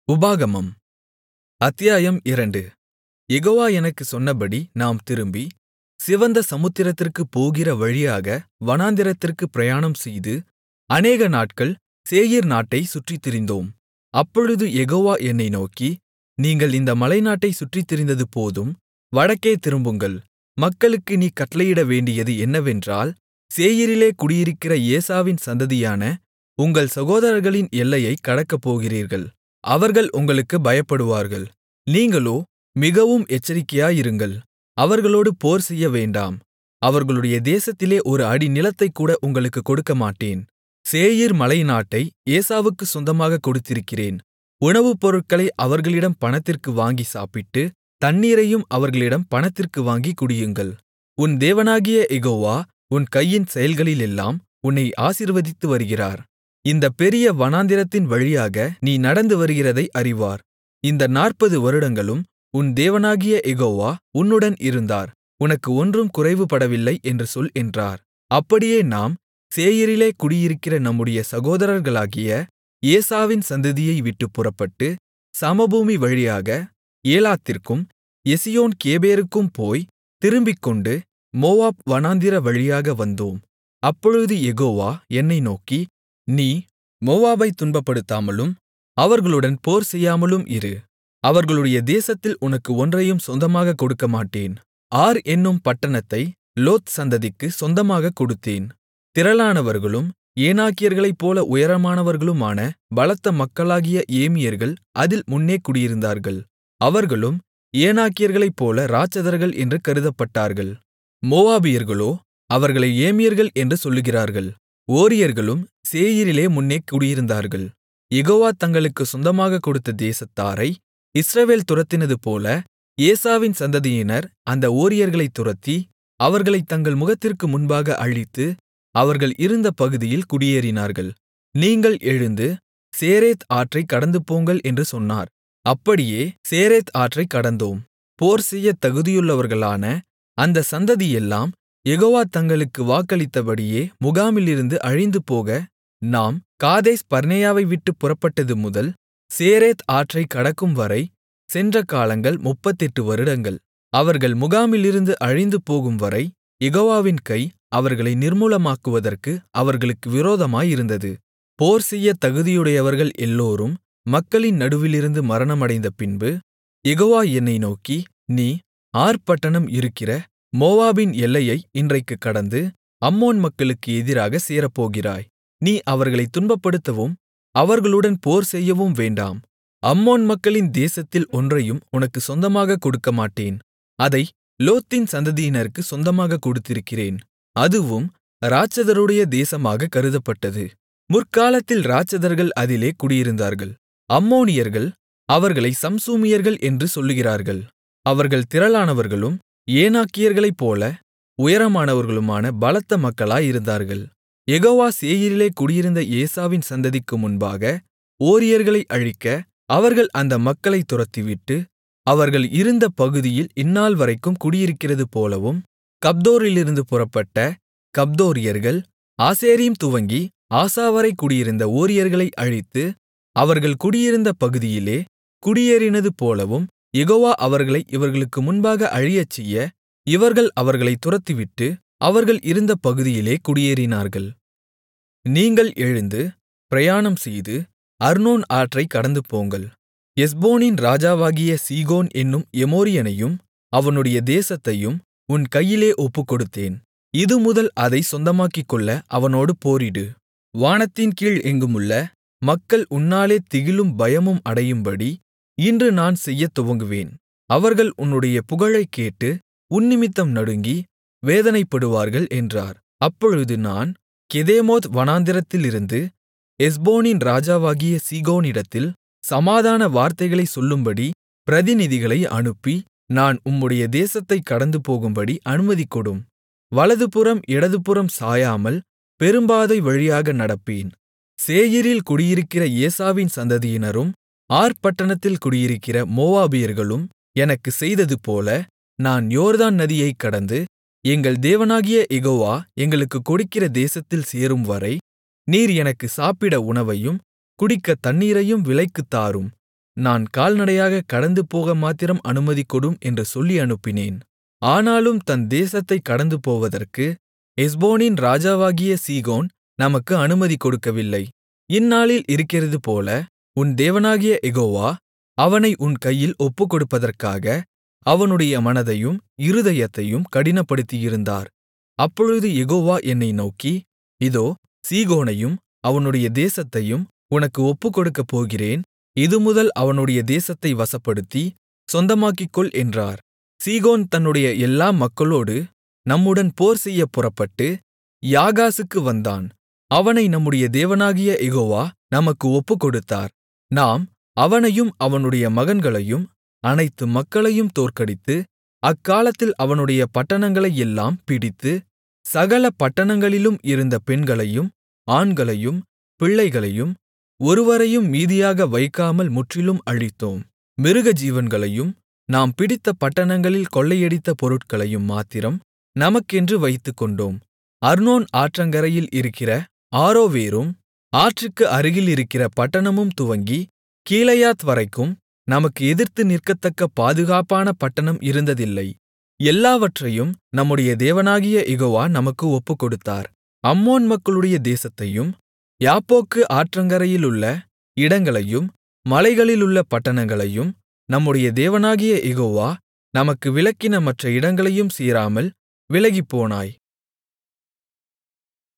உபாகமம் அத்தியாயம் இரண்டு யெகோவா எனக்குச் சொன்னபடி நாம் திரும்பி சிவந்த சமுத்திரத்திற்குப் போகிற வழியாக வனாந்திரத்திற்குப் பிரயாணம்செய்து அநேக நாட்கள் சேயீர் நாட்டைச் சுற்றித் திரிந்தோம் அப்பொழுது யெகோவா என்னை நோக்கி நீங்கள் இந்த மலைநாட்டைச் சுற்றித் திரிந்தது போதும் வடக்கே திரும்புங்கள் மக்களுக்கு நீ கட்டளையிடவேண்டியது என்னவென்றால் சேயீரிலே குடியிருக்கிற ஏசாவின் சந்ததியான உங்கள் சகோதரர்களின் எல்லையைக் கடக்கப்போகிறீர்கள் அவர்கள் உங்களுக்குப் பயப்படுவார்கள் நீங்களோ மிகவும் எச்சரிக்கையாயிருங்கள் அவர்களோடு போர்செய்யவேண்டாம் அவர்களுடைய தேசத்திலே ஒரு அடி நிலத்தைக்கூட உங்களுக்குக் கொடுக்கமாட்டேன் சேயீர் மலைநாட்டை ஏசாவுக்குச் சொந்தமாகக் கொடுத்திருக்கிறேன் உணவுப் பொருட்களை அவர்களிடம் பணத்திற்கு வாங்கிச் சாப்பிட்டு தண்ணீரையும் அவர்களிடம் பணத்திற்கு வாங்கிக் குடியுங்கள் உன் தேவனாகிய யெகோவா உன் கையின் செயல்களிலெல்லாம் உன்னை ஆசீர்வதித்து வருகிறார் இந்தப் பெரிய வனாந்திரத்தின் வழியாக நீ நடந்து வருகிறதை அறிவார் இந்த நாற்பது வருடங்களும் உன் தேவனாகிய யெகோவா உன்னுடன் இருந்தார் உனக்கு ஒன்றும் குறைவுபடவில்லை என்று சொல் என்றார் அப்படியே நாம் சேயீரிலே குடியிருக்கிற நம்முடைய சகோதரர்களாகிய ஏசாவின் சந்ததியை விட்டுப் புறப்பட்டு சமபூமி வழியாக ஏலாத்திற்கும் எசியோன் கேபேருக்கும் போய் திரும்பிக்கொண்டு மோவாப் வனாந்திர வழியாக வந்தோம் அப்பொழுது யெகோவா என்னை நோக்கி நீ மோவாபைத் துன்பப்படுத்தாமலும் அவர்களுடன் போர்செய்யாமலும் இரு அவர்களுடைய தேசத்தில் உனக்கு ஒன்றையும் சொந்தமாகக் கொடுக்கமாட்டேன் ஆர் என்னும் பட்டணத்தை லோத் சந்ததிக்கு சொந்தமாகக் கொடுத்தேன் திரளானவர்களும் ஏனாக்கியர்களைப்போல உயரமானவர்களுமான பலத்த மக்களாகிய ஏமியர்கள் அதில் முன்னே குடியிருந்தார்கள் அவர்களும் ஏனாக்கியர்களைப்போல இராட்சதர்கள் என்று கருதப்பட்டார்கள் மோவாபியர்களோ அவர்களை ஏமியர்கள் என்று சொல்லுகிறார்கள் ஓரியர்களும் சேயீரிலே முன்னே குடியிருந்தார்கள் யெகோவா தங்களுக்குச் சொந்தமாகக் கொடுத்த தேசத்தாரை இஸ்ரவேல் துரத்தினதுபோல ஏசாவின் சந்ததியினர் அந்த ஓரியர்களைத் துரத்தி அவர்களைத் தங்கள் முகத்திற்கு முன்பாக அழித்து அவர்கள் இருந்த பகுதியில் குடியேறினார்கள் நீங்கள் எழுந்து சேரேத் ஆற்றைக் கடந்துபோங்கள் என்று சொன்னார் அப்படியே சேரேத் ஆற்றைக் கடந்தோம் போர்செய்யத் தகுதியுள்ளவர்களான அந்த சந்ததியெல்லாம் யெகோவா தங்களுக்கு வாக்களித்தபடியே முகாமிலிருந்து அழிந்துபோக நாம் காதேஸ் பர்னேயாவை விட்டுப் புறப்பட்டது முதல் சேரேத் ஆற்றைக் கடக்கும்வரை சென்ற காலங்கள் முப்பத்தெட்டு வருடங்கள் அவர்கள் முகாமிலிருந்து அழிந்து போகும்வரை யெகோவாவின் கை அவர்களை நிர்மூலமாக்குவதற்கு அவர்களுக்கு விரோதமாயிருந்தது போர்செய்யத் தகுதியுடையவர்கள் எல்லோரும் மக்களின் நடுவிலிருந்து மரணமடைந்த பின்பு யெகோவா என்னை நோக்கி நீ ஆர் பட்டணம் இருக்கிற மோவாபின் எல்லையை இன்றைக்குக் கடந்து அம்மோன் மக்களுக்கு எதிராக சேரப்போகிறாய் நீ அவர்களைத் துன்பப்படுத்தவும் அவர்களுடன் போர் செய்யவும் வேண்டாம் அம்மோன் மக்களின் தேசத்தில் ஒன்றையும் உனக்கு சொந்தமாகக் கொடுக்கமாட்டேன் அதை லோத்தின் சந்ததியினருக்கு சொந்தமாகக் கொடுத்திருக்கிறேன் அதுவும் இராட்சதருடைய தேசமாகக் கருதப்பட்டது முற்காலத்தில் இராட்சதர்கள் அதிலே குடியிருந்தார்கள் அம்மோனியர்கள் அவர்களை சம்சூமியர்கள் என்று சொல்லுகிறார்கள் அவர்கள் திரளானவர்களும் ஏனாக்கியர்களைப்போல உயரமானவர்களுமான பலத்த மக்களாயிருந்தார்கள் யெகோவா சேயீரிலே குடியிருந்த ஏசாவின் சந்ததிக்கு முன்பாக ஓரியர்களை அழிக்க அவர்கள் அந்த மக்களைத் துரத்திவிட்டு அவர்கள் இருந்த பகுதியில் இந்நாள்வரைக்கும் குடியிருக்கிறது போலவும் கப்தோரிலிருந்து புறப்பட்ட கப்தோரியர்கள் ஆசேரீம் துவங்கி ஆசாவரை குடியிருந்த ஓரியர்களை அழித்து அவர்கள் குடியிருந்த பகுதியிலே குடியேறினது போலவும் யெகோவா அவர்களை இவர்களுக்கு முன்பாக அழியச்செய்ய இவர்கள் அவர்களைத் துரத்திவிட்டு அவர்கள் இருந்த பகுதியிலே குடியேறினார்கள் நீங்கள் எழுந்து பிரயாணம் செய்து அர்னோன் ஆற்றைக் கடந்து போங்கள் எஸ்போனின் ராஜாவாகிய சீகோன் என்னும் எமோரியனையும் அவனுடைய தேசத்தையும் உன் கையிலே ஒப்புக்கொடுத்தேன் இதுமுதல் அதைச் சொந்தமாக்கிக்கொள்ள அவனோடு போரிடு வானத்தின் கீழ் எங்குமுள்ள மக்கள் உன்னாலே திகிலும் பயமும் அடையும்படி இன்று நான் செய்யத் துவங்குவேன் அவர்கள் உன்னுடைய புகழைக் கேட்டு உன்னிமித்தம் நடுங்கி வேதனைப்படுவார்கள் என்றார் அப்பொழுது நான் கெதேமோத் வனாந்திரத்திலிருந்து எஸ்போனின் ராஜாவாகிய சீகோனிடத்தில் சமாதான வார்த்தைகளைச் சொல்லும்படி பிரதிநிதிகளை அனுப்பி நான் உம்முடைய தேசத்தைக் கடந்து போகும்படி அனுமதி கொடும் வலதுபுறம் இடதுபுறம் சாயாமல் பெரும்பாதை வழியாக நடப்பேன் சேயீரில் குடியிருக்கிற ஏசாவின் சந்ததியினரும் ஆர் பட்டணத்தில் குடியிருக்கிற மோவாபியர்களும் எனக்குச் செய்ததுபோல நான் யோர்தான் நதியைக் கடந்து எங்கள் தேவனாகிய யெகோவா எங்களுக்குக் கொடுக்கிற தேசத்தில் சேரும்வரை நீர் எனக்கு சாப்பிட உணவையும் குடிக்கத் தண்ணீரையும் விலைக்குத் தாரும் நான் கால்நடையாகக் கடந்துபோக மாத்திரம் அனுமதி கொடும் என்று சொல்லி அனுப்பினேன் ஆனாலும் தன் தேசத்தைக் கடந்துபோவதற்கு எஸ்போனின் ராஜாவாகிய சீகோன் நமக்கு அனுமதி கொடுக்கவில்லை இந்நாளில் இருக்கிறதுபோல உன் தேவனாகிய யெகோவா அவனை உன் கையில் ஒப்புக்கொடுப்பதற்காக அவனுடைய மனதையும் இருதயத்தையும் கடினப்படுத்தியிருந்தார் அப்பொழுது யெகோவா என்னை நோக்கி இதோ சீகோனையும் அவனுடைய தேசத்தையும் உனக்கு ஒப்புக்கொடுக்கப் போகிறேன் இதுமுதல் அவனுடைய தேசத்தை வசப்படுத்தி சொந்தமாக்கிக்கொள் என்றார் சீகோன் தன்னுடைய எல்லா மக்களோடு நம்முடன் போர்செய்யப் புறப்பட்டு யாகாசுக்கு வந்தான் அவனை நம்முடைய தேவனாகிய யெகோவா நமக்கு ஒப்புக்கொடுத்தார் நாம் அவனையும் அவனுடைய மகன்களையும் அனைத்து மக்களையும் தோற்கடித்து அக்காலத்தில் அவனுடைய பட்டணங்களையெல்லாம் பிடித்து சகல பட்டணங்களிலும் இருந்த பெண்களையும் ஆண்களையும் பிள்ளைகளையும் ஒருவரையும் மீதியாக வைக்காமல் முற்றிலும் அழித்தோம் மிருகஜீவன்களையும் நாம் பிடித்த பட்டணங்களில் கொள்ளையடித்த பொருட்களையும் மாத்திரம் நமக்கென்று வைத்துக்கொண்டோம் அர்னோன் ஆற்றங்கரையில் இருக்கிற ஆரோவேரும் ஆற்றுக்கு அருகில் இருக்கிற பட்டணமும் துவங்கி கீலேயாத் வரைக்கும் நமக்கு எதிர்த்து நிற்கத்தக்க பாதுகாப்பான பட்டணம் இருந்ததில்லை எல்லாவற்றையும் நம்முடைய தேவனாகிய யெகோவா நமக்கு ஒப்புக்கொடுத்தார் அம்மோன் மக்களுடைய தேசத்தையும் யாப்போக்கு ஆற்றங்கரையிலுள்ள இடங்களையும் மலைகளிலுள்ள பட்டணங்களையும் நம்முடைய தேவனாகிய யெகோவா நமக்கு விலக்கின மற்ற இடங்களையும் சேராமல் விலகிப்போனாய்